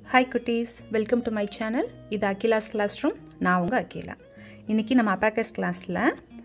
hi குட்டீஸ் welcome to my channel இது Akila's class room நான் உங்கள் அகிலா இன்றைக்கி நம்ம அப்பாக்கஸ் கிளாஸில்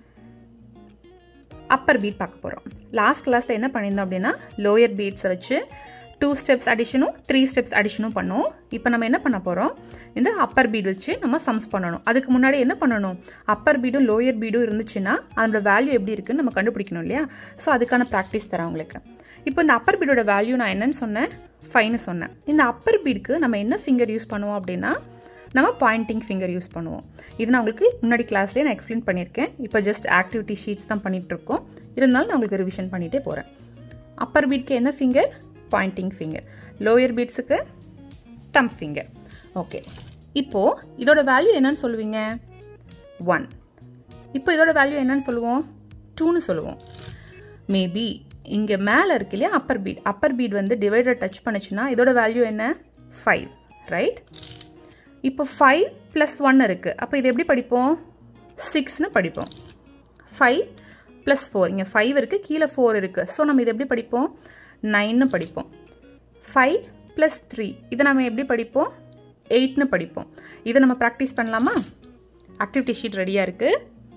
அப்பர் பீட் பார்க்க போகிறோம் லாஸ்ட் கிளாஸில் என்ன பண்ணியிருந்தோம் அப்படின்னா லோயர் பீட்ஸை வச்சு டூ ஸ்டெப்ஸ் அடிஷனும் த்ரீ ஸ்டெப்ஸ் அடிஷனும் பண்ணோம் இப்போ நம்ம என்ன பண்ண போகிறோம் இந்த அப்பர் பீட் வச்சு நம்ம சம்ஸ் பண்ணணும் அதுக்கு முன்னாடி என்ன பண்ணணும் அப்பர் பீடும் லோயர் பீடும் இருந்துச்சுன்னா அதோட வேல்யூ எப்படி இருக்குன்னு நம்ம கண்டுபிடிக்கணும் இல்லையா ஸோ அதுக்கான ப்ராக்டிஸ் தரேன் உங்களுக்கு இப்போ இந்த அப்பர் பீடோட வேல்யூ நான் என்னன்னு சொன்னேன் ஃபைன்னு சொன்னேன் இந்த அப்பர் பீடுக்கு நம்ம என்ன ஃபிங்கர் யூஸ் பண்ணுவோம் அப்படின்னா நம்ம பாயிண்டிங் ஃபிங்கர் யூஸ் பண்ணுவோம் இது நான் உங்களுக்கு முன்னாடி கிளாஸ்லேயே நான் எக்ஸ்பிளைன் பண்ணியிருக்கேன் இப்போ ஜஸ்ட் ஆக்டிவிட்டி ஷீட்ஸ் தான் பண்ணிகிட்டு இருக்கோம் இருந்தாலும் நான் உங்களுக்கு ரிவிஷன் பண்ணிகிட்டே போகிறேன் அப்பர் பீட்க்கு என்ன ஃபிங்கர் பாயிண்டிங் ஃபிங்கர் லோயர் பீட்ஸுக்கு தம் ஃபிங்கர் ஓகே இப்போது இதோட வேல்யூ என்னன்னு சொல்லுவீங்க ஒன் இப்போ இதோட வேல்யூ என்னன்னு சொல்லுவோம் டூன்னு சொல்லுவோம் மேபி இங்கே மேலே இருக்கு இல்லையா அப்பர் பீட் அப்பர் பீட் வந்து டிவைடர் டச் பண்ணுச்சுன்னா இதோட வேல்யூ என்ன ஃபைவ் ரைட் இப்போ ஃபைவ் ப்ளஸ் ஒன் இருக்குது அப்போ இது எப்படி படிப்போம் சிக்ஸ்னு படிப்போம் ஃபைவ் ப்ளஸ் ஃபோர் இங்கே ஃபைவ் இருக்குது கீழே ஃபோர் இருக்குது ஸோ நம்ம இதை எப்படி படிப்போம் நைன்னு படிப்போம் ஃபைவ் ப்ளஸ் த்ரீ இதை நம்ம எப்படி படிப்போம் எயிட்னு படிப்போம் இதை நம்ம ப்ராக்டிஸ் பண்ணலாமா ஆக்டிவிட்டி ஷீட் ரெடியாக இருக்குது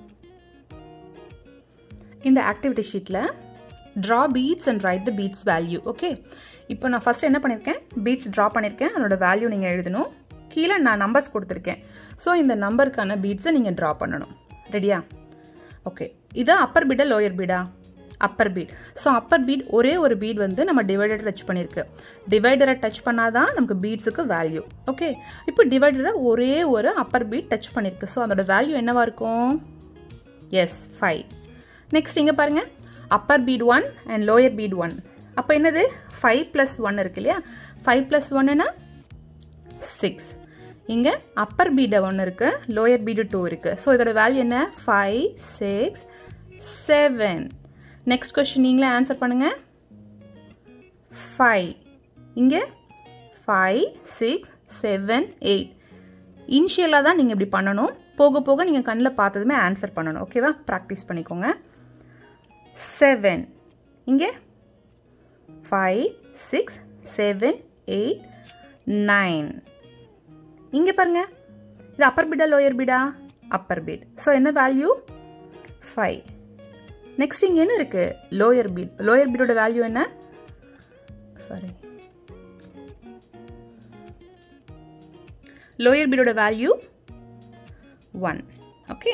இந்த ஆக்டிவிட்டி ஷீட்டில் draw beads and write the beads value okay இப்போ நான் ஃபஸ்ட் என்ன பண்ணியிருக்கேன் பீட்ஸ் ட்ரா பண்ணியிருக்கேன் அதோட வேல்யூ நீங்கள் எழுதணும் கீழே நான் நம்பர்ஸ் கொடுத்துருக்கேன் ஸோ இந்த நம்பருக்கான பீட்ஸை நீங்கள் ட்ரா பண்ணணும் ரெடியா ஓகே இது அப்பர் பீடா லோயர் பீடா upper bead so upper bead ஒரே ஒரு பீட் வந்து நம்ம டிவைடரை டச் பண்ணியிருக்கு டிவைடரை டச் பண்ணாதான் நமக்கு பீட்ஸுக்கு வேல்யூ ஓகே இப்போ டிவைடரை ஒரே ஒரு அப்பர் பீட் டச் பண்ணியிருக்கு ஸோ அதோட வேல்யூ என்னவா இருக்கும் எஸ் ஃபைவ் நெக்ஸ்ட் இங்கே பாருங்கள் upper bead one and lower bead one அப்போ என்னது ஃபைவ் ப்ளஸ் ஒன் இருக்கு இல்லையா ஃபைவ் ப்ளஸ் ஒன்னுனா சிக்ஸ் இங்கே அப்பர் பீடை ஒன்று இருக்குது லோயர் பீடு டூ இருக்குது ஸோ இதோட வேல்யூ என்ன five six seven next question நீங்களே ஆன்சர் பண்ணுங்கள் ஃபைவ் இங்கே ஃபைவ் சிக்ஸ் செவன் எயிட் இனிஷியலாக தான் நீங்கள் இப்படி பண்ணணும் போக போக நீங்கள் கண்ணில் பார்த்ததுமே ஆன்சர் பண்ணணும் ஓகேவா ப்ராக்டிஸ் பண்ணிக்கோங்க செவன் இங்கே five six seven eight nine இங்கே பாருங்க இது அப்பர் பீடா லோயர் பீடா அப்பர் பீட் ஸோ என்ன வேல்யூ ஃபைவ் நெக்ஸ்ட் இங்கே என்ன இருக்கு லோயர் பீட் லோயர் பீடோட வேல்யூ என்ன சாரி லோயர் பீடோட வேல்யூ ஒன் ஓகே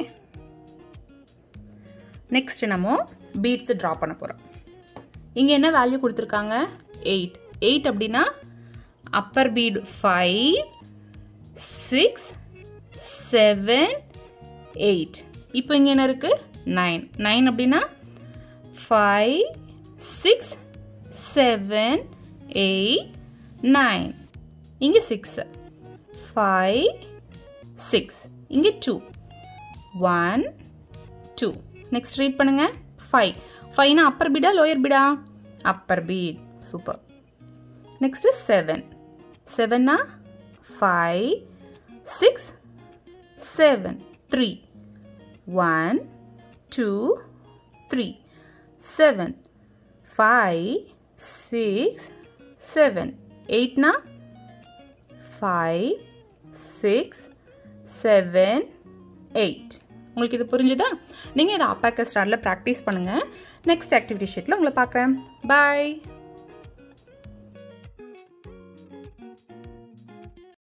நெக்ஸ்ட் நம்ம பீட்ஸ் ட்ரா பண்ண போகிறோம் இங்கே என்ன வேல்யூ கொடுத்துருக்காங்க எயிட் எயிட் அப்படின்னா upper bead five six seven eight இப்போ இங்கே என்ன இருக்குது நைன் நைன் அப்படின்னா five six seven eight nine இங்கே சிக்ஸு ஃபைவ் சிக்ஸ் இங்கே two one two next read பண்ணுங்க ஃபைவ் ஃபைவ்னா அப்பர் பீடா லோயர் பீடா upper bead super next seven செவன்னா five six seven three one two three seven five six seven எயிட்னா five six seven eight உங்களுக்கு இது புரிஞ்சுதா நீங்கள் இதை அப்பாக்க ஸ்டாரில் ப்ராக்டிஸ் பண்ணுங்கள் நெக்ஸ்ட் ஆக்டிவிட்டி ஷீட்டில் உங்களை பார்க்குறேன் பாய்